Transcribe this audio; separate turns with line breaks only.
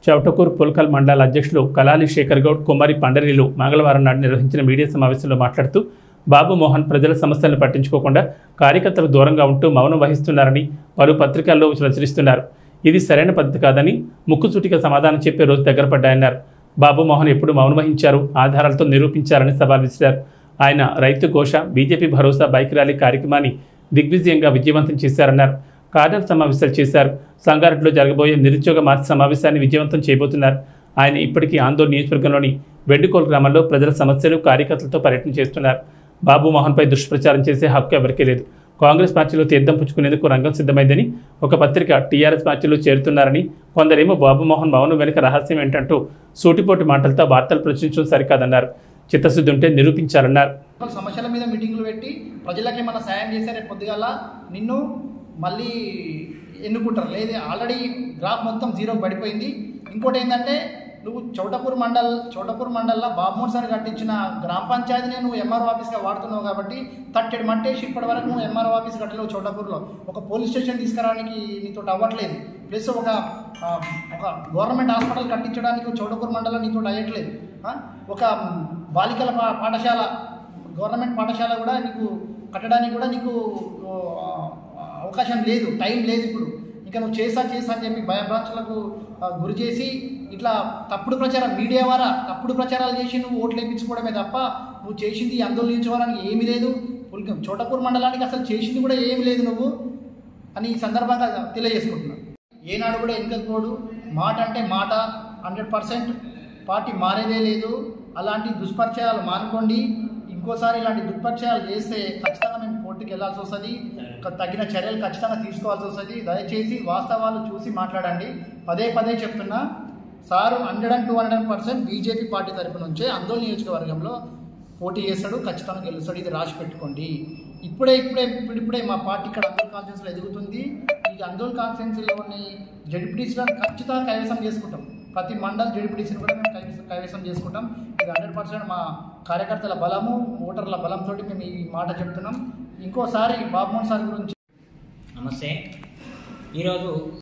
చౌటకూరు పుల్కల్ మండల అధ్యక్షులు కలాలి శేఖర్ గౌడ్ కుమారి పండరీలు మంగళవారం నాడు నిర్వహించిన మీడియా సమావేశంలో మాట్లాడుతూ బాబు మోహన్ ప్రజల సమస్యలను పట్టించుకోకుండా కార్యకర్తలు దూరంగా ఉంటూ మౌనం వహిస్తున్నారని పలు పత్రికల్లో ప్రచురిస్తున్నారు ఇది సరైన పద్ధతి కాదని ముక్కుసూటిగా సమాధానం చెప్పే రోజు దగ్గర పడ్డాయన్నారు బాబు మోహన్ ఎప్పుడు మౌనం వహించారు ఆధారాలతో నిరూపించారని సవాల్ విసిరారు ఆయన రైతు ఘోష బీజేపీ భరోసా బైక్ ర్యాలీ కార్యక్రమాన్ని దిగ్విజయంగా విజయవంతం చేశారన్నారు కార్నర్ సమావేశాలు చేశారు సంగారెడ్డిలో జరగబోయే నిరుద్యోగ మార్చి సమావేశాన్ని విజయవంతం చేయబోతున్నారు ఆయన ఇప్పటికీ ఆందోళన నియోజకవర్గంలోని వెండుకోల్ గ్రామంలో ప్రజల సమస్యలు కార్యకర్తలతో పర్యటన చేస్తున్నారు బాబు మోహన్పై దుష్ప్రచారం చేసే హక్కు ఎవరికీ లేదు కాంగ్రెస్ పార్టీలో తీర్థం పుచ్చుకునేందుకు రంగం సిద్ధమైందని ఒక పత్రిక టీఆర్ఎస్ పార్టీలో చేరుతున్నారని కొందరేమో బాబు మోహన్ మౌనం వెనుక రహస్యం ఏంటంటూ సూటిపోటి మాటలతో వార్తలు ప్రచురించడం సరికాదన్నారు చిత్తశుద్ధి ఉంటే నిరూపించాలన్నారు
వాళ్ళ సమస్యల మీద మీటింగ్లు పెట్టి ప్రజలకి ఏమన్నా సాయం చేస్తే రేపు పొద్దుగాల నిన్ను మళ్ళీ ఎన్నుకుంటారు లేదు ఆల్రెడీ గ్రాఫ్ మొత్తం జీరో పడిపోయింది ఇంకోటి ఏంటంటే నువ్వు చౌటపూర్ మండల్ చౌటపూర్ మండల్లో బాబుమోహన్ సార్ కట్టించిన గ్రామ పంచాయతీని నువ్వు ఎంఆర్ఓ ఆఫీస్గా వాడుతున్నావు కాబట్టి తట్టెడు మట్టేసి ఇప్పటి వరకు నువ్వు ఎంఆర్ఓ ఆఫీస్ కట్టలేవు చౌటపూర్లో ఒక పోలీస్ స్టేషన్ తీసుకురావడానికి నీతో అవ్వట్లేదు ప్లస్ ఒక ఆ, ఒక గవర్నమెంట్ హాస్పిటల్ కట్టించడానికి చౌటపూర్ మండలం నీతో అయ్యట్లేదు ఆ? ఒక బాలికల పా- పాఠశాల గవర్నమెంట్ పాఠశాల కూడా నీకు కట్టడానికి కూడా నీకు ఓ, అవకాశం లేదు టైం లేదు ఇప్పుడు ఇంకా నువ్వు చేసా చేసా అని చెప్పి భయభ్రాంతులకు ఆ, గురి చేసి ఇట్లా తప్పుడు ప్రచారం మీడియా ద్వారా తప్పుడు ప్రచారాలు చేసి నువ్వు ఓట్లు వేయించుకోవడమే తప్ప నువ్వు చేసింది ఈ ఆందోళన నిలిచుకోవడానికి ఏమీ లేదు పుల్క- చోటపూర్ మండలానికి అసలు చేసింది కూడా ఏమీ లేదు నువ్వు అని ఈ సందర్భంగా తెలియజేసుకుంటున్నాను ఏనాడు కూడా వెనుకపోడు మాట అంటే మాట హండ్రెడ్ పర్సెంట్ పార్టీ మారేదే లేదు అలాంటి దుష్పరిచయాలు మానుకోండి ఇంకోసారి ఇలాంటి దుష్పరిచయాలు చేస్తే ఖచ్చితంగా మేము కోర్టుకి వెళ్ళాల్సి వస్తుంది ఒక తగిన చర్యలు ఖచ్చితంగా తీసుకోవాల్సి వస్తుంది దయచేసి వాస్తవాలు చూసి మాట్లాడండి పదే పదే చెప్తున్నా sir hundred and two hundred percent BJP party తరపు నుంచే ఆందోళన నియోజకవర్గంలో పోటీ చేస్తాడు ఖచ్చితంగా గెలుస్తాడు ఇది రాసి పెట్టుకోండి ఇప్పుడే ఇప్పుడే ఇప్పుడిప్పుడే మా పార్టీ ఇక్కడ అందోల్ కాన్ఫరెన్స్లో ఎదుగుతుంది ఈ అందోల్ కాన్ఫరెన్స్లోని జడ్పీటీసీలను ఖచ్చితంగా కైవసం చేసుకుంటాం ప్రతి మండల్ జడ్పీటీసీని కూడా మేము కైవసం కైవసం చేసుకుంటాం ఇది హండ్రెడ్ పర్సెంట్ మా కార్యకర్తల బలము ఓటర్ల బలంతో మేము ఈ మాట చెప్తున్నాం ఇంకోసారి బాబుమోహన్ సార్ గురించి
నమస్తే ఈరోజు